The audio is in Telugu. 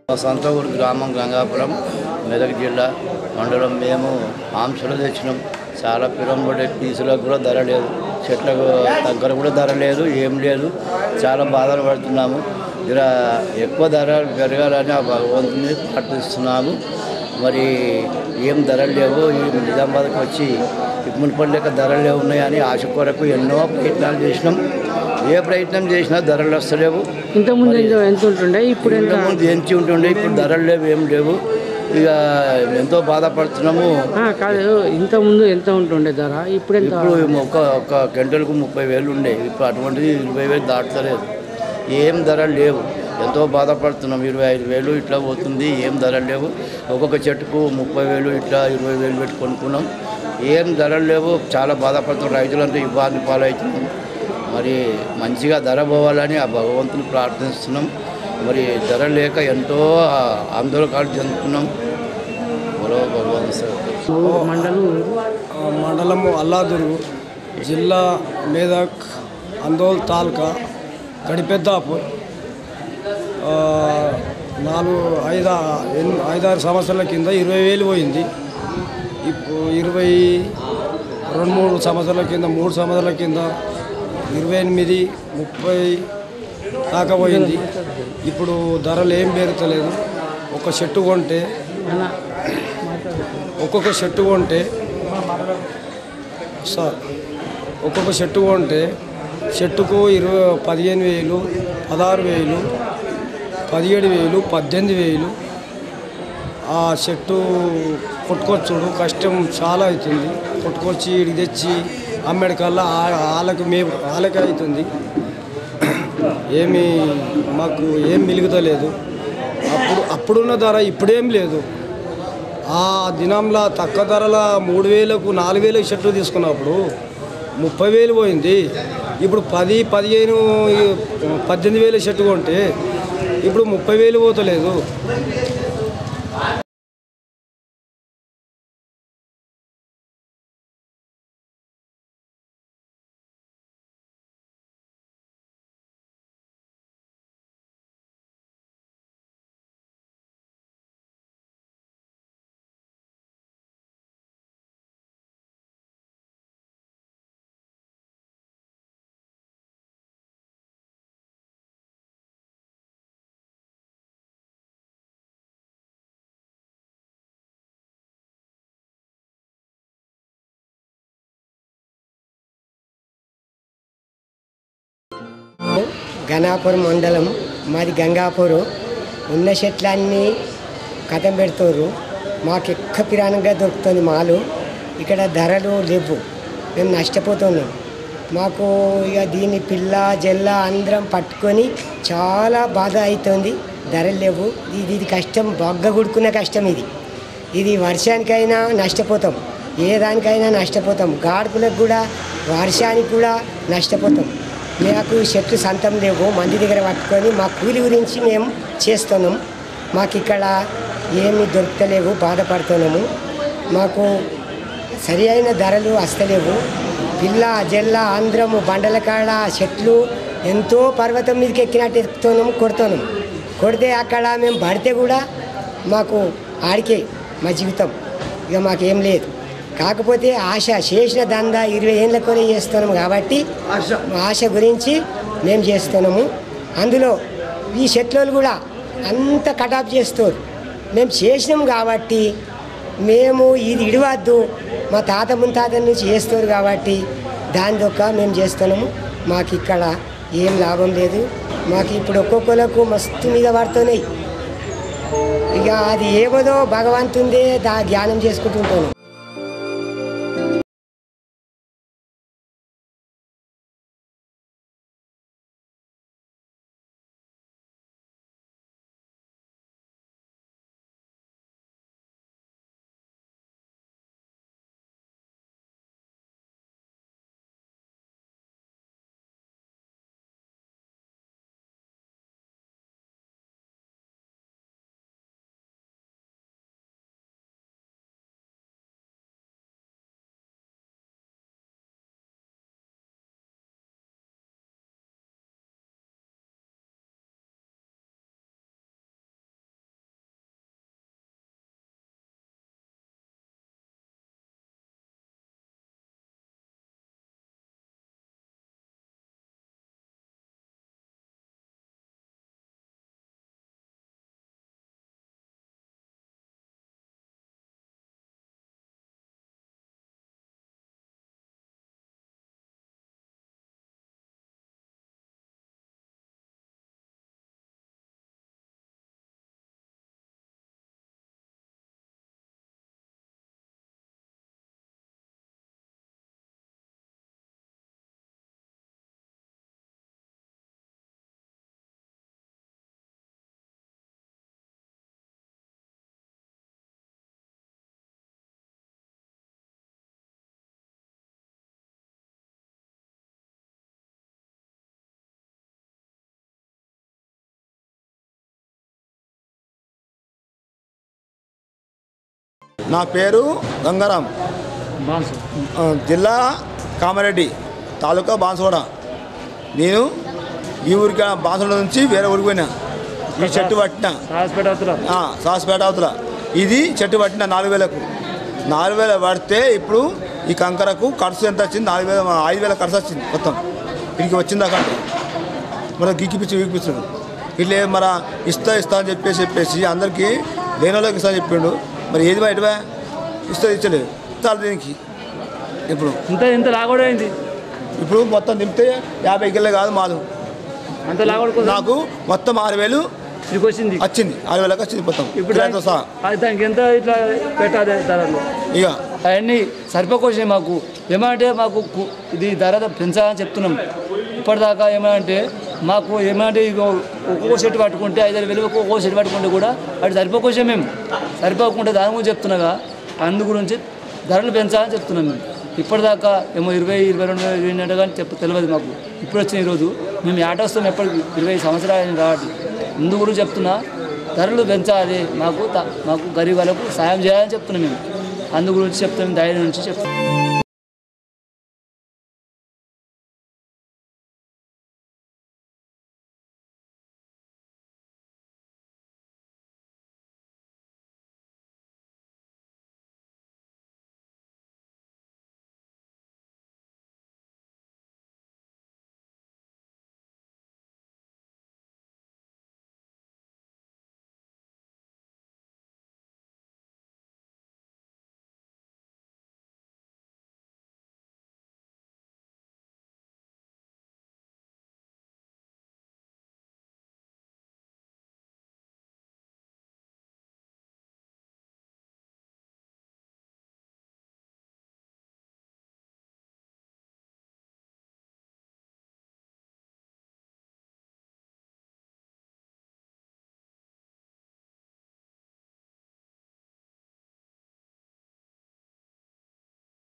మా సొంత ఊరు గ్రామం గంగాపురం మెదక్ జిల్లా మండలం మేము మాంసాలు తెచ్చినాం చాలా పిరంబడి పీసులకు కూడా ధర లేదు చెట్లకు దగ్గర కూడా ధర లేదు ఏం లేదు చాలా బాధలు పడుతున్నాము ఇలా ఎక్కువ ధర పెరగాలని ఆ భగవంతుని ప్రార్థిస్తున్నాము మరి ఏం ధరలు లేవు ఈ నిజామాబాద్కి వచ్చి మున్పల్లి లెక్క ధరలు లేవు ఉన్నాయని ఆశ కొరకు ఎన్నో ప్రయత్నాలు చేసినాం ఏ ప్రయత్నం చేసినా ధరలు వస్తలేవు ఇంతకుముందు ఎంత ఎంత ఉంటుండే ఇప్పుడు ఎంత ఇంతకుముందు ఎంచి ఉంటుండే ఇప్పుడు ధరలు లేవు ఏం లేవు ఇక ఎంతో బాధపడుతున్నాము ఆ, కాదు ఇంతకుముందు ఎంత ఉంటుండే ధర ఇప్పుడు ఎంత ఇప్పుడు ఒక ఒక గంటలకు ముప్పై వేలు ఉండే ఇప్పుడు అటువంటిది ఇరవై వేలు దాటలేదు ఏం ధరలు లేవు ఎంతో బాధపడుతున్నాం ఇరవై ఐదు వేలు ఇట్లా పోతుంది ఏం ధరలు లేవు ఒక్కొక్క చెట్టుకు ముప్పై వేలు ఇట్లా ఇరవై వేలు పెట్టి కొనుక్కున్నాం ఏం ధరలు లేవు చాలా బాధపడుతున్నాం రైతులంతా ఇబ్బంది పాలవుతున్నాం మరి మంచిగా ధర పోవాలని ఆ భగవంతుని ప్రార్థిస్తున్నాం మరి ధర లేక ఎంతో ఆందోళనకాలు చెందుతున్నాం మరో భగవంతు సార్ మండలం ఆ, మండలము అల్లాదురు జిల్లా మేదక్ అందోల్ తాలూకా గడిపెద్దాపూర్ ఆ, నాలుగు ఐదు ఎన్- ఐదారు సంవత్సరాల కింద ఇరవై వేలు పోయింది ఇప్పుడు ఇరవై రెండు మూడు సంవత్సరాల కింద మూడు సంవత్సరాల కింద ఇరవై ఎనిమిది ముప్పై దాకా పోయింది ఇప్పుడు ధరలు ఏం పెరుగుతలేదు ఒక చెట్టు కొంటే ఒక్కొక్క చెట్టు కొంటే సార్ ఒక్కొక్క చెట్టు కొంటే చెట్టుకు ఇరవై పదిహేను వేలు పదహారు వేలు పదిహేడు వేలు పద్దెనిమిది వేలు ఆ చెట్టు కొట్టుకొచ్చుడు కష్టం చాలా అవుతుంది కొట్టుకొచ్చి ఇడికి తెచ్చి అమ్మడికల్లా వాళ్ళకి మే వాళ్ళకి అవుతుంది ఏమి మాకు ఏం మిలుగుతలేదు అప్పుడు అప్పుడున్న ధర ఇప్పుడేం లేదు ఆ దినంలో తక్కువ ధరల మూడు వేలకు నాలుగు వేలకు షర్టు తీసుకున్నప్పుడు ముప్పై వేలు పోయింది ఇప్పుడు పది పదిహేను పద్దెనిమిది వేల షర్టు కొంటే ఇప్పుడు ముప్పై వేలు పోతలేదు గణాపురం మండలం మాది గంగాపూరు ఉన్న చెట్లన్నీ కథం పెడుతుర్రు మాకు ఎక్కువ పిరాణంగా దొరుకుతుంది మాలు ఇక్కడ ధరలు లేవు మేము నష్టపోతున్నాం మాకు ఇక దీన్ని పిల్ల జల్ల అందరం పట్టుకొని చాలా బాధ అవుతుంది ధరలు లేవు ఇది ఇది కష్టం బాగా గుడుకున్న కష్టం ఇది ఇది వర్షానికైనా నష్టపోతాం ఏ దానికైనా నష్టపోతాం గాడుపులకు కూడా వర్షానికి కూడా నష్టపోతాం మాకు చెట్లు సంతం లేవు మంది దగ్గర పట్టుకొని మా కూలి గురించి మేము చేస్తున్నాం మాకు ఇక్కడ ఏమి దొరుకుతలేవు బాధపడుతున్నాము మాకు సరి అయిన ధరలు వస్తలేవు పిల్ల జల్ల ఆంధ్రము బండల కాడ చెట్లు ఎంతో పర్వతం మీదకి ఎక్కినట్టు ఎక్కుతున్నాము కొడుతున్నాం కొడితే అక్కడ మేము పడితే కూడా మాకు ఆడికే మా జీవితం ఇక మాకేం లేదు కాకపోతే ఆశ చేసిన దందా ఇరవై ఏళ్ళ కొని చేస్తున్నాం కాబట్టి ఆశ గురించి మేము చేస్తున్నాము అందులో ఈ చెట్లను కూడా అంత కటాప్ చేస్తారు మేము చేసినాం కాబట్టి మేము ఇది ఇడవద్దు మా తాత ముత్తాత నుంచి చేస్తారు కాబట్టి దాని దొక్క మేము చేస్తున్నాము మాకు ఇక్కడ ఏం లాభం లేదు మాకు ఇప్పుడు ఒక్కొక్కలకు మస్తు మీద పడుతున్నాయి ఇక అది ఏమదో భగవంతుందే దా ధ్యానం చేసుకుంటుంటాను నా పేరు గంగారాం బాన్సు ఆ, జిల్లా కామారెడ్డి తాలూకా బాన్సోడ నేను ఈ ఊరికి బాన్సోడ నుంచి వేరే ఊరికి పోయినా ఈ చెట్టు పట్టిన హాస్పిటల్ అవుతున్నా ఆ, సాస్పేట అవతల ఇది చెట్టు పట్టిన నాలుగు వేలకు నాలుగు వేలు పడితే ఇప్పుడు ఈ కంకరకు ఖర్చు ఎంత వచ్చింది నాలుగు వేల ఐదు వేల ఖర్చు వచ్చింది మొత్తం ఇంటికి వచ్చింది అక్కడ మరి గిక్కిపిచ్చి గిక్కిపిచ్చాడు ఇట్లే మన ఇస్తా ఇస్తా అని చెప్పేసి చెప్పేసి అందరికీ లేని వాళ్ళకి ఇస్తా అని చెప్పిండు మరి ఏది బయట ఇస్తా ఇచ్చలేదు చాలు దీనికి ఇప్పుడు ఇంత ఇంత లాగోడు అయింది ఇప్పుడు మొత్తం నింపితే యాభై గిల్లే కాదు మాదు అంత లాగోడు కోసం నాకు మొత్తం ఆరు వేలు ఇక్కడికి వచ్చింది వచ్చింది ఆరు వేలకు వచ్చింది మొత్తం ఇప్పుడు కిరాయితో సహా అది దానికి ఎంత ఇట్లా పెట్టాలి ధరలు ఇక అవన్నీ సరిపోకొచ్చాయి మాకు ఏమంటే మాకు కు- ఇది ధర పెంచాలని చెప్తున్నాం ఇప్పటిదాకా ఏమంటే మాకు ఏమంటే ఇగో ఒక్కొక్క సెట్ పట్టుకుంటే ఐదారు వేలు ఒక్కొక్క సెట్ పట్టుకుంటే కూడా అది సరిపోకొచ్చాం మేము సరిపోకుండా దాని గురించి చెప్తున్నాగా అందు గురించి ధరలు పెంచాలని చెప్తున్నాం మేము ఇప్పటిదాకా ఏమో ఇరవై ఇరవై రెండు ఇరవై రెండు కానీ చెప్ప తెలియదు మాకు ఇప్పుడు వచ్చిన ఈరోజు మేము ఆట వస్తాం ఎప్పటికి ఇరవై సంవత్సరాలు కాబట్టి ముందు గురించి చెప్తున్నా ధరలు పెంచాలి మాకు త- మాకు గరీబ్ వాళ్ళకు సాయం చేయాలని చెప్తున్నాం మేము అందు గురించి చెప్తాం ధైర్యం నుంచి చెప్తాం